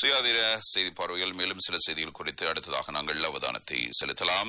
சுயாதீன செய்தி பார்வையில் மேலும் சில செய்திகள் குறித்து அடுத்ததாக நாங்கள் அவதானத்தை செலுத்தலாம்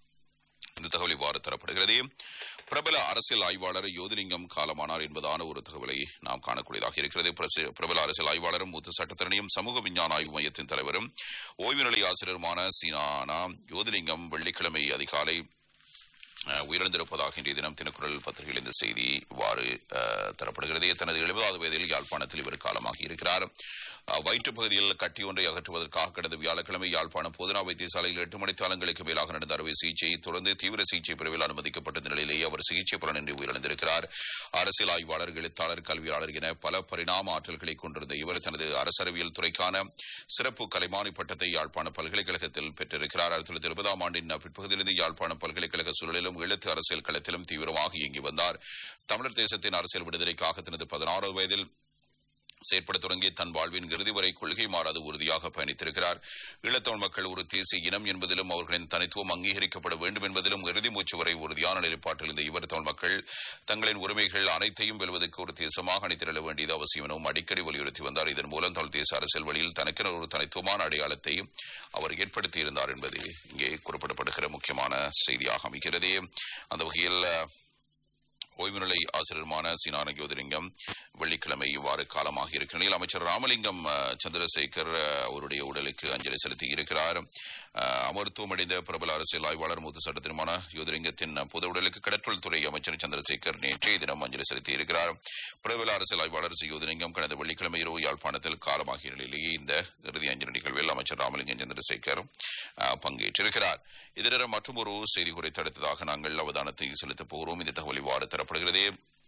இந்த தகவல் இவ்வாறு தரப்படுகிறது பிரபல அரசியல் ஆய்வாளர் யோதிலிங்கம் காலமானார் என்பதான ஒரு தகவலை நாம் காணக்கூடியதாக இருக்கிறது பிரசி- பிரபல அரசியல் ஆய்வாளரும் மூத்த சட்டத்தரணியும் சமூக விஞ்ஞான ஆய்வு மையத்தின் தலைவரும் ஓய்வு நிலை ஆசிரியருமான சீனானா யோதிலிங்கம் வெள்ளிக்கிழமை அதிகாலை அஹ், உயிரிழந்திருப்பதாக இன்றைய தினம் தினக்குரல் பத்திரிகையில் இந்த செய்தி இவ்வாறு அஹ், தரப்படுகிறது தனது எழுபதாவது வயதில் யாழ்ப்பாணத்தில் இவர் காலமாகி இருக்கிறார் அஹ், வயிற்றுப் பகுதியில் கட்டி ஒன்றை அகற்றுவதற்காக கடந்த வியாழக்கிழமை யாழ்ப்பாணம் போதனா வைத்தியசாலையில் எட்டு மணித்தாளங்களுக்கு மேலாக நடந்த அறுவை சிகிச்சை தொடர்ந்து தீவிர சிகிச்சை பிரிவில் அனுமதிக்கப்பட்ட நிலையிலேயே அவர் சிகிச்சை பலனின்றி உயிரிழந்திருக்கிறார் அரசியல் ஆய்வாளர் எழுத்தாளர் கல்வியாளர் என பல பரிணாம ஆற்றல்களை கொண்டிருந்த இவர் தனது அரசறிவியல் துறைக்கான சிறப்பு கலைமானி பட்டத்தை யாழ்ப்பாண பல்கலைக்கழகத்தில் பெற்றிருக்கிறார் ஆயிரத்தி தொள்ளாயிரத்தி இருபதாம் ஆண்டின் பிற்பகுதியிலிருந்து யாழ்ப்பாணம் பல்கலைக்கழக சூழலிலும் எழுத்து அரசியல் களத்திலும் தீவிரமாக இயங்கி வந்தார் தமிழர் தேசத்தின் அரசியல் விடுதலைக்காக தனது பதினாறு வயதில் செயற்பட தொடங்கி தன் வாழ்வின் இறுதி வரை கொள்கை மாறாது உறுதியாக பயணித்திருக்கிறார் ஈழத்தமிழ் மக்கள் ஒரு தேசிய இனம் என்பதிலும் அவர்களின் தனித்துவம் அங்கீகரிக்கப்பட வேண்டும் என்பதிலும் இறுதி மூச்சு வரை உறுதியான நிலைப்பாட்டில் இருந்த இவர் தமிழ் மக்கள் தங்களின் உரிமைகள் அனைத்தையும் வெல்வதற்கு ஒரு தேசமாக அணிதிரள வேண்டியது அவசியம் எனவும் அடிக்கடி வலியுறுத்தி வந்தார் இதன் மூலம் தமிழ் தேச அரசியல் வழியில் தனக்கென ஒரு தனித்துவமான அடையாளத்தை அவர் ஏற்படுத்தியிருந்தார் என்பது இங்கே குறிப்பிடப்படுகிற முக்கியமான செய்தியாக அமைகிறது அந்த வகையில் அஹ், ஓய்வு நிலை ஆசிரியருமான சீனான ஜோதிலிங்கம் வெள்ளிக்கிழமை இவ்வாறு காலமாக இருக்கிற நிலையில் அமைச்சர் ராமலிங்கம் அஹ், சந்திரசேகர் அஹ், அவருடைய உடலுக்கு அஞ்சலி செலுத்தி இருக்கிறார் அஹ், அமர்த்துவமடைந்த பிரபல அரசியல் ஆய்வாளர் மூத்த சட்டத்திற்குமான ஜோதிலிங்கத்தின் பொது உடலுக்கு கடற்றல் துறை அமைச்சர் சந்திரசேகர் நேற்றைய தினம் அஞ்சலி செலுத்தி இருக்கிறார் பிரபல அரசியல் ஆய்வாளர் சி யோதிலிங்கம் கடந்த வெள்ளிக்கிழமை இரவு யாழ்ப்பாணத்தில் காலமாகிய நிலையிலேயே இந்த இறுதி அஞ்சலி நிகழ்வில் அமைச்சர் ராமலிங்கம் சந்திரசேகர் அஹ், பங்கேற்றிருக்கிறார் இதர மற்றும் ஒரு செய்தி குறித்து அடுத்ததாக நாங்கள் அவதானத்தை செலுத்தப் போகிறோம் இந்த தகவல் இவ்வாறு தரப்படுகிறது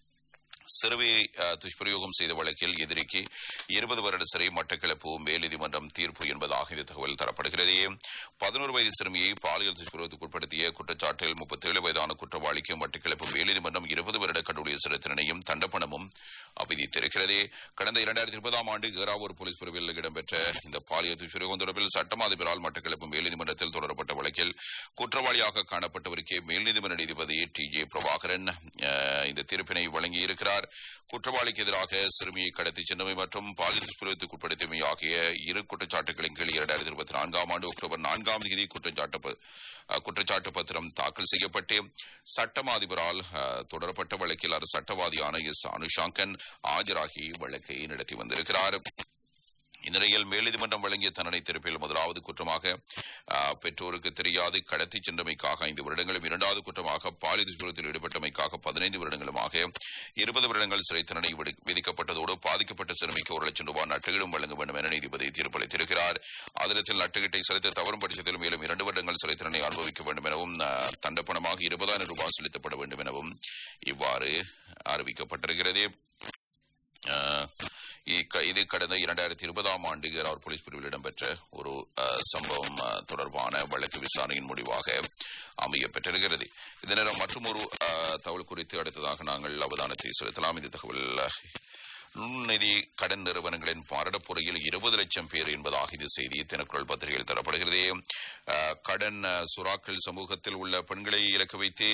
சிறுவையை அஹ், துஷ்பிரயோகம் செய்த வழக்கில் எதிரிக்கு இருபது வருட சிறை மட்டக்களப்பு மேல்நீதிமன்றம் தீர்ப்பு என்பதாக இந்த தகவல் தரப்படுகிறது பதினோரு வயது சிறுமியை பாலியல் துஷ்பிரயோகத்துக்கு உட்படுத்திய குற்றச்சாட்டில் முப்பத்தேழு வயதான குற்றவாளிக்கு மட்டக்களப்பு மேல்நீதிமன்றம் இருபது வருட கடூழிய சிறை தண்டனையும் தண்டப்பணமும் விதித்திருக்கிறது கடந்த இரண்டாயிரத்தி இருபதாம் ஆண்டு ஏறாவூர் போலீஸ் பிரிவில் இடம்பெற்ற இந்த பாலியல் துஷ்பிரயோகம் தொடர்பில் சட்டம் அதிபரால் மட்டக்களப்பு மேல்நீதிமன்றத்தில் தொடரப்பட்ட வழக்கில் குற்றவாளியாக காணப்பட்டவருக்கே மேல்நீதிமன்ற நீதிபதி டி ஜே பிரபாகரன் அஹ், இந்த தீர்ப்பினை வழங்கியிருக்கிறார் குற்றவாளிக்கு எதிராக சிறுமியை கடத்தி சென்றமை மற்றும் பாலியல் துஷ்பிரயோகத்துக்கு உட்படுத்தியமை ஆகிய இரு குற்றச்சாட்டுகளின் கீழ் இரண்டாயிரத்தி இருபத்தி நான்காம் ஆண்டு அக்டோபர் நான்காம் தேதி குற்றச்சாட்டு ப- அஹ், குற்றச்சாட்டு பத்திரம் தாக்கல் செய்யப்பட்டு சட்டம் அதிபரால் அஹ், தொடரப்பட்ட வழக்கில் அரசு சட்டவாதியான எஸ் அனுஷாங்கன் ஆஜராகி வழக்கை நடத்தி வந்திருக்கிறார் இந்நிலையில் மேல்நீதிமன்றம் வழங்கிய தண்டனை தீர்ப்பில் முதலாவது குற்றமாக ஆ, பெற்றோருக்கு தெரியாது கடத்தி சென்றமைக்காக ஐந்து வருடங்களும் இரண்டாவது குற்றமாக பாலியல் துஷ்பிரத்தில் ஈடுபட்டமைக்காக பதினைந்து வருடங்களுமாக இருபது வருடங்கள் சிறை தண்டனை விதி- விதிக்கப்பட்டதோடு பாதிக்கப்பட்ட சிறுமிக்கு ஒரு லட்சம் ரூபாய் நட்டுகீடும் வழங்க வேண்டும் என நீதிபதி தீர்ப்பளித்திருக்கிறார் அதிலத்தில் நட்டுகீட்டை செலுத்த தவறும் பட்சத்தில் மேலும் இரண்டு வருடங்கள் சிறை தண்டனை அனுபவிக்க வேண்டும் எனவும் ஆ, தண்டப்பணமாக இருபதாயிரம் ரூபாய் செலுத்தப்பட வேண்டும் எனவும் இவ்வாறு அறிவிக்கப்பட்டிருக்கிறது ஆஹ் இக்க- இது கடந்த இரண்டாயிரத்தி இருபதாம் ஆண்டு ஏறாவூர் போலீஸ் பிரிவில் இடம்பெற்ற ஒரு ஆஹ், சம்பவம் ஆஹ், தொடர்பான வழக்கு விசாரணையின் முடிவாக அமைய பெற்றிருக்கிறது இதே நேரம் மற்றும் ஒரு தகவல் குறித்து அடுத்ததாக நாங்கள் அவதானத்தை செலுத்தலாம் இந்த தகவல் ஆஹ், நுண்நிதி கடன் நிறுவனங்களின் பாரடப்புறையில் இருபது லட்சம் பேர் என்பதாக இது செய்தி தினக்குரல் பத்திரிகையில் தரப்படுகிறது ஆஹ், கடன் ஆஹ், சுறாக்கள் சமூகத்தில் உள்ள பெண்களை இலக்கு வைத்து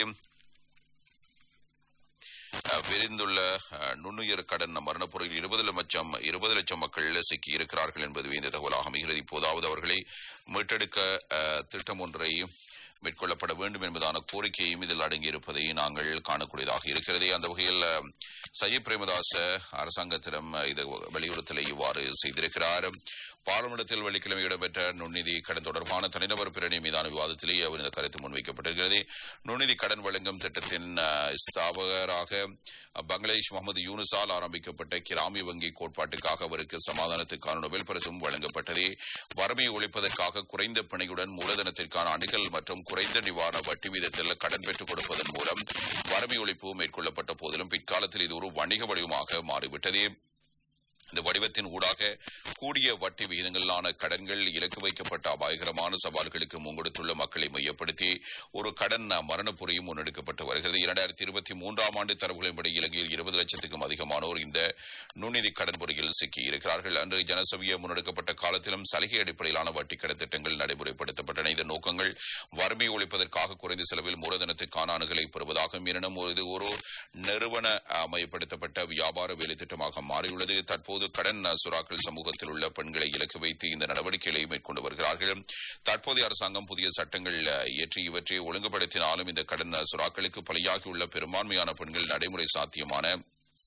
அஹ், விரிந்துள்ள அஹ், நுண்ணுயிர் கடன் மரணப்பொருளில் இருபது லட்சம் இருபது லட்சம் மக்கள் சிக்கி இருக்கிறார்கள் என்பது இந்த தகவலாக அமைகிறது இப்போதாவது அவர்களை மீட்டெடுக்க அஹ், திட்டம் ஒன்றை மேற்கொள்ளப்பட வேண்டும் என்பதான கோரிக்கையும் இதில் அடங்கியிருப்பதை நாங்கள் காணக்கூடியதாக இருக்கிறது அந்த வகையில் அஹ், சஜித் பிரேமதாச அரசாங்கத்திடம் அஹ், இது வலியுறுத்தலை இவ்வாறு செய்திருக்கிறார் பாராளுமன்றத்தில் வெள்ளிக்கிழமை இடம்பெற்ற நுண்ணிதி கடன் தொடர்பான தனிநபர் பிரணி மீதான விவாதத்திலேயே அவர் இந்த கருத்து முன்வைக்கப்பட்டிருக்கிறது நுண்ணிதி கடன் வழங்கும் திட்டத்தின் அஹ், ஸ்தாபகராக அஹ், பங்களாதேஷ் முகமது யூனுஸால் ஆரம்பிக்கப்பட்ட கிராமிய வங்கி கோட்பாட்டுக்காக அவருக்கு சமாதானத்துக்கான நொபேல் பரிசும் வழங்கப்பட்டது வறுமையை ஒழிப்பதற்காக குறைந்த பிணையுடன் மூலதனத்திற்கான அணுகல் மற்றும் குறைந்த நிவாரண வட்டி வீதத்தில் கடன் பெற்றுக் கொடுப்பதன் மூலம் வறுமை ஒழிப்பு மேற்கொள்ளப்பட்ட போதிலும் பிற்காலத்தில் இது ஒரு வணிக வடிவமாக மாறிவிட்டது இந்த வடிவத்தின் ஊடாக கூடிய வட்டி விகிதங்களான கடன்கள் இலக்கு வைக்கப்பட்ட அபாயகரமான சவால்களுக்கு முன்கொடுத்துள்ள மக்களை மையப்படுத்தி ஒரு கடன் மரணப்புரியும் முன்னெடுக்கப்பட்டு வருகிறது இரண்டாயிரத்தி இருபத்தி மூன்றாம் ஆண்டு தரவுகளின்படி இலங்கையில் இருபது லட்சத்துக்கும் அதிகமானோர் இந்த நுண்ணிதி கடன் பொறியில் சிக்கியிருக்கிறார்கள் அன்று ஜனசவிய முன்னெடுக்கப்பட்ட காலத்திலும் சலுகை அடிப்படையிலான வட்டி கடன் திட்டங்கள் நடைமுறைப்படுத்தப்பட்டன இதன் நோக்கங்கள் வறுமை ஒழிப்பதற்காக குறைந்த செலவில் மூலதனத்துக்கான அணுகலை பெறுவதாகும் எனினும் இது ஒரு நிறுவன அஹ், மையப்படுத்தப்பட்ட வியாபார வேலை திட்டமாக மாறியுள்ளது தற்போது கடன் கடன் சுறாக்கள் சமூகத்தில் உள்ள பெண்களை இலக்கு வைத்து இந்த நடவடிக்கைகளை மேற்கொண்டு வருகிறார்கள் தற்போதைய அரசாங்கம் புதிய சட்டங்கள் அஹ், இயற்றி இவற்றை ஒழுங்குபடுத்தினாலும் இந்த கடன் சுறாக்களுக்கு பலியாகியுள்ள பெரும்பான்மையான பெண்கள் நடைமுறை சாத்தியமான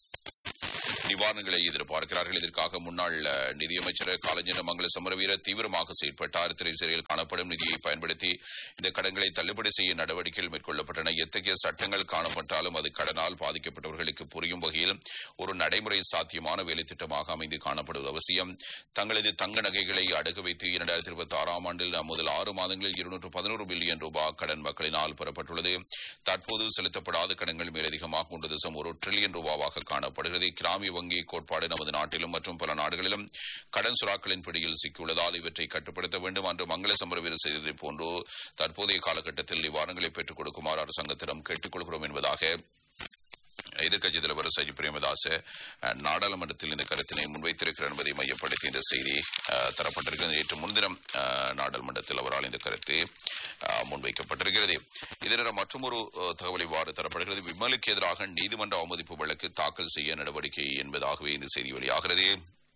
நிவாரணங்களை எதிர்பார்க்கிறார்கள் இதற்காக முன்னாள் அஹ், நிதியமைச்சர் காலஞ்சன மங்கள சமரவீர தீவிரமாக செயற்பட்டார் திரைசீரில் காணப்படும் நிதியை பயன்படுத்தி இந்த கடன்களை தள்ளுபடி செய்ய நடவடிக்கைகள் மேற்கொள்ளப்பட்டன எத்தகைய சட்டங்கள் காணப்பட்டாலும் அது கடனால் பாதிக்கப்பட்டவர்களுக்கு புரியும் வகையில் ஒரு நடைமுறை சாத்தியமான வேலை திட்டமாக அமைந்து காணப்படுவது அவசியம் தங்களது தங்க நகைகளை அடகு வைத்து இரண்டாயிரத்தி இருபத்தி ஆறாம் ஆண்டில் முதல் ஆறு மாதங்களில் இருநூற்று பதினோரு பில்லியன் ரூபாய் கடன் மக்களினால் பெறப்பட்டுள்ளது தற்போது செலுத்தப்படாத கடன்கள் மேலதிகமாக ஒன்று தசம் ஒரு டிரில்லியன் ரூபாவாக காணப்படுகிறது கிராமிய வங்கி கோட்பாடு நமது நாட்டிலும் மற்றும் பல நாடுகளிலும் கடன் சுறாக்களின் பிடியில் சிக்கியுள்ளதால் இவற்றை கட்டுப்படுத்த வேண்டும் என்று மங்கள சம்பரவீர செய்ததை போன்று தற்போதைய காலகட்டத்தில் நிவாரணங்களை பெற்றுக் கொடுக்குமாறு அரசாங்கத்திடம் கேட்டுக் கொள்கிறோம் என்பதாக எதிர்க்கட்சித் தலைவர் சஜி பிரேமதாஸ் அஹ், நாடாளுமன்றத்தில் இந்த கருத்தினை முன்வைத்திருக்கிறார் என்பதை மையப்படுத்தி இந்த செய்தி அஹ், தரப்பட்டிருக்கிறது நேற்று முன்தினம் அஹ், நாடாளுமன்றத்தில் அவரால் இந்த கருத்து அஹ், முன்வைக்கப்பட்டிருக்கிறது இதர மற்றொரு அஹ், தகவல் இவ்வாறு தரப்படுகிறது விமலுக்கு எதிராக நீதிமன்ற அவமதிப்பு வழக்கு தாக்கல் செய்ய நடவடிக்கை என்பதாகவே இந்த செய்தி வெளியாகிறது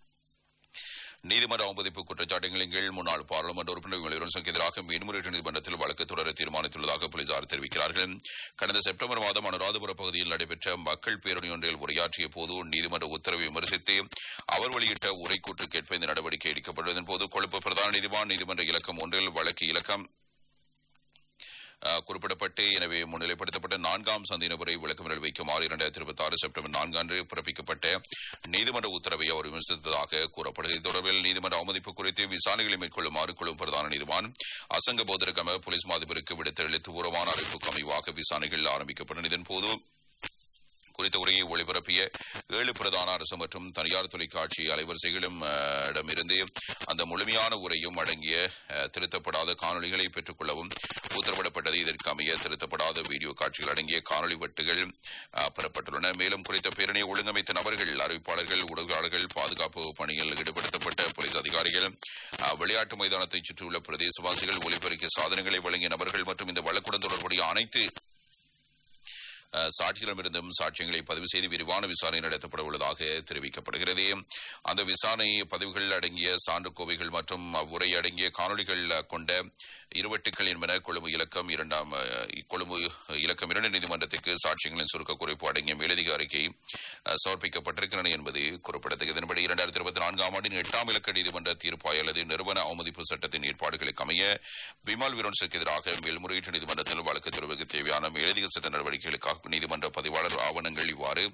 நீதிமன்ற அவமதிப்பு குற்றச்சாட்டுகளின் கீழ் முன்னாள் பாராளுமன்ற உறுப்பினர் விமலிவரன்சுக்கு எதிராக மேன்முறையீட்டு நீதிமன்றத்தில் வழக்கு தொடர தீர்மானித்துள்ளதாக போலீசார் தெரிவிக்கிறார்கள் கடந்த செப்டம்பர் மாதம் அனுராதபுர பகுதியில் நடைபெற்ற மக்கள் பேரணி ஒன்றில் உரையாற்றிய போது நீதிமன்ற உத்தரவை விமர்சித்து அவர் வெளியிட்ட உரைக்கூட்டு கேட்ப இந்த நடவடிக்கை எடுக்கப்பட்டதன் போது கொழும்பு பிரதான நீதிவான் நீதிமன்ற இலக்கம் ஒன்றில் வழக்கு இலக்கம் அஹ், குறிப்பிடப்பட்டு எனவே முன்னிலைப்படுத்தப்பட்ட நான்காம் சந்தி நபரை விளக்கமிரல் வைக்குமாறு இரண்டாயிரத்தி இருபத்தி ஆறு செப்டம்பர் நான்கு அன்று பிறப்பிக்கப்பட்ட நீதிமன்ற உத்தரவை அவர் விமர்சித்ததாக கூறப்படுகிறது இது தொடர்பில் நீதிமன்ற அவமதிப்பு குறித்து விசாரணைகளை மேற்கொள்ளுமாறு குழு பிரதான நீதிவான் அசங்க போதரகம போலீஸ் மாதிபருக்கு விடுத்த எழுத்துப்பூர்வமான அறிவிப்புக்கு அமைவாக விசாரணைகள் ஆரம்பிக்கப்பட்டன இதன்போது குறித்த உரையை ஒளிபரப்பிய ஏழு பிரதான அரசு மற்றும் தனியார் தொலைக்காட்சி அலைவரிசைகளும் அஹ், இடமிருந்து அந்த முழுமையான உரையும் அடங்கிய அஹ், திருத்தப்படாத காணொளிகளை பெற்றுக் கொள்ளவும் உத்தரவிடப்பட்டது இதற்கு அமைய திருத்தப்படாத வீடியோ காட்சிகள் அடங்கிய காணொளி வெட்டுகள் அஹ், பெறப்பட்டுள்ளன மேலும் குறித்த பேரணியை ஒழுங்கமைத்த நபர்கள் அறிவிப்பாளர்கள் ஊடகங்கள் பாதுகாப்பு பணியில் ஈடுபடுத்தப்பட்ட போலீஸ் அதிகாரிகள் அஹ், விளையாட்டு மைதானத்தைச் சுற்றியுள்ள பிரதேசவாசிகள் ஒலிபெருக்கிய சாதனங்களை வழங்கிய நபர்கள் மற்றும் இந்த வழக்குடன் தொடர்புடைய அனைத்து அஹ், சாட்சிகளிடமிருந்தும் சாட்சியங்களை பதிவு செய்து விரிவான விசாரணை நடத்தப்பட உள்ளதாக தெரிவிக்கப்படுகிறது அந்த விசாரணை பதிவுகள் அடங்கிய சான்று கோவைகள் மற்றும் அவ்வுரை அடங்கிய காணொளிகள் கொண்ட இருவட்டுக்கள் என்பன கொழும்பு இலக்கம் இரண்டாம் அஹ், கொழும்பு இலக்கம் இரண்டு நீதிமன்றத்துக்கு சாட்சியங்களின் சுருக்க குறைப்பு அடங்கிய மேலதிக அறிக்கை அஹ், சமர்ப்பிக்கப்பட்டிருக்கின்றன என்பது குறிப்பிடத்தக்கது இதன்படி இரண்டாயிரத்தி இருபத்தி நான்காம் ஆண்டின் எட்டாம் இலக்க நீதிமன்ற தீர்ப்பாய் அல்லது நிறுவன அவமதிப்பு சட்டத்தின் ஏற்பாடுகளுக்கு அமைய விமல் விரோன்ஸுக்கு எதிராக மேல்முறையீட்டு நீதிமன்றத்தில் வழக்கு தொடர்புக்கு தேவையான மேலதிக சட்ட நடவடிக்கைகளுக்காக நீதிமன்ற பதிவாளர் ஆவணங்கள் இவ்வாறு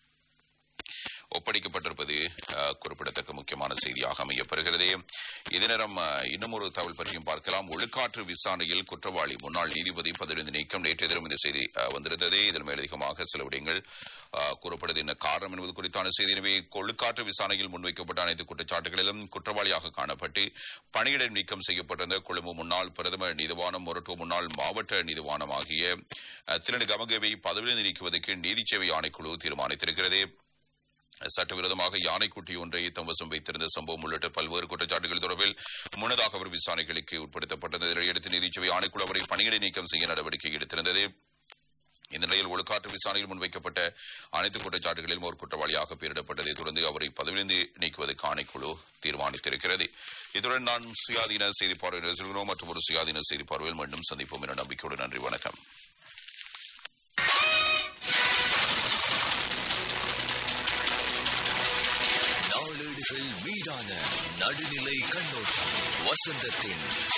ஒப்படைக்கப்பட்டிருப்பது அஹ், குறிப்பிடத்தக்க முக்கியமான செய்தியாக அமையப்பெறுகிறது இதே நேரம் அஹ், இன்னும் ஒரு தகவல் பற்றியும் பார்க்கலாம் ஒழுக்காற்று விசாரணையில் குற்றவாளி முன்னாள் நீதிபதி பதவியிலிருந்து நீக்கம் நேற்றைய தினம் இந்த செய்தி அஹ், வந்திருந்தது இதில் மேலதிகமாக சில விடயங்கள் அஹ், கூறப்படுவது என்ன காரணம் என்பது குறித்தான செய்தி எனவே ஒழுக்காற்று விசாரணையில் முன்வைக்கப்பட்ட அனைத்து குற்றச்சாட்டுகளிலும் குற்றவாளியாக காணப்பட்டு பணியிடை நீக்கம் செய்யப்பட்டிருந்த கொழும்பு முன்னாள் பிரதம நீதிவானம் மொரட்டோ முன்னாள் மாவட்ட நீதிவானம் ஆகிய அஹ், திரு கமகவை பதவியிலிருந்து நீக்குவதற்கு நீதிச்சேவை ஆணைக்குழு தீர்மானித்திருக்கிறது சட்டவிரோதமாக யானைக்குட்டி ஒன்றை தம் வசம் வைத்திருந்த சம்பவம் உள்ளிட்ட பல்வேறு குற்றச்சாட்டுகள் தொடர்பில் முன்னதாக அவர் விசாரணைகளுக்கு உட்படுத்தப்பட்டது இதையடுத்து நீதிச்சுவை ஆணைக்குழு அவரை பணியிடை நீக்கம் செய்ய நடவடிக்கை எடுத்திருந்தது இந்த நிலையில் ஒழுக்காற்று விசாரணையில் முன்வைக்கப்பட்ட அனைத்து குற்றச்சாட்டுகளிலும் ஒரு குற்றவாளியாக பெயரிடப்பட்டதை தொடர்ந்து அவரை பதவியிலிருந்து நீக்குவதற்கு ஆணைக்குழு தீர்மானித்திருக்கிறது இத்துடன் நான் சுயாதீன செய்தி பார்வையில் செல்கிறோம் மற்றும் ஒரு சுயாதீன செய்தி பார்வையில் மீண்டும் சந்திப்போம் என நம்பிக்கையோடு நன்றி வணக்கம் நாளேடுகள் மீதான நடுநிலை கண்ணோட்டம் வசந்தத்தின்